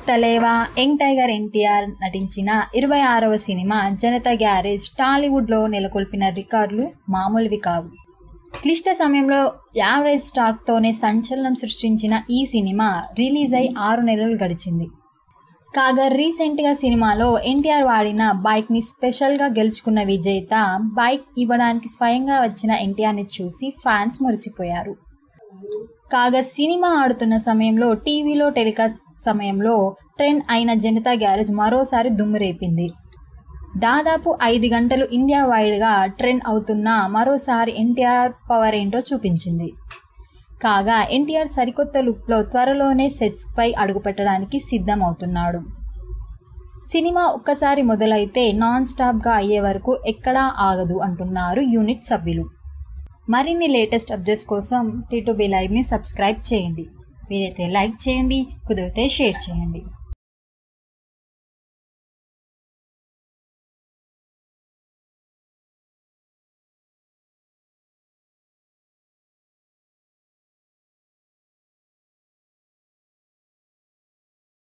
తలేవా young tiger NTR నటించిన ఇరవై ఆరవ సినిమా జనతా గ్యారేజ్ టాలీవుడ్లో నెలకొల్పిన రికార్డులు మామూలువి కావు క్లిష్ట సమయంలో యావరేజ్ స్టాక్తోనే సంచలనం సృష్టించిన ఈ సినిమా రిలీజ్ అయి ఆరు నెలలు గడిచింది కాగా రీసెంట్గా సినిమాలో ఎన్టీఆర్ వాడిన బైక్ని స్పెషల్గా గెలుచుకున్న విజేత బైక్ ఇవ్వడానికి స్వయంగా వచ్చిన ఎన్టీఆర్ని చూసి ఫ్యాన్స్ మురిసిపోయారు కాగా సినిమా ఆడుతున్న సమయంలో టీవీలో టెలికాస్ట్ సమయంలో ట్రెండ్ అయిన జనతా గ్యారేజ్ మరోసారి దుమ్ము రేపింది దాదాపు ఐదు గంటలు ఇండియా వైడ్గా ట్రెండ్ అవుతున్న మరోసారి ఎన్టీఆర్ పవర్ ఏంటో చూపించింది కాగా ఎన్టీఆర్ సరికొత్త లుక్లో త్వరలోనే సెట్స్పై అడుగుపెట్టడానికి సిద్ధమవుతున్నాడు సినిమా ఒక్కసారి మొదలైతే నాన్ స్టాప్గా అయ్యే వరకు ఎక్కడా ఆగదు అంటున్నారు యూనిట్ సభ్యులు మరిన్ని లేటెస్ట్ అప్డేట్స్ కోసం టీ టు బి లైవ్ని సబ్స్క్రైబ్ చేయండి వీలైతే లైక్ చేయండి కుదిరితే షేర్ చేయండి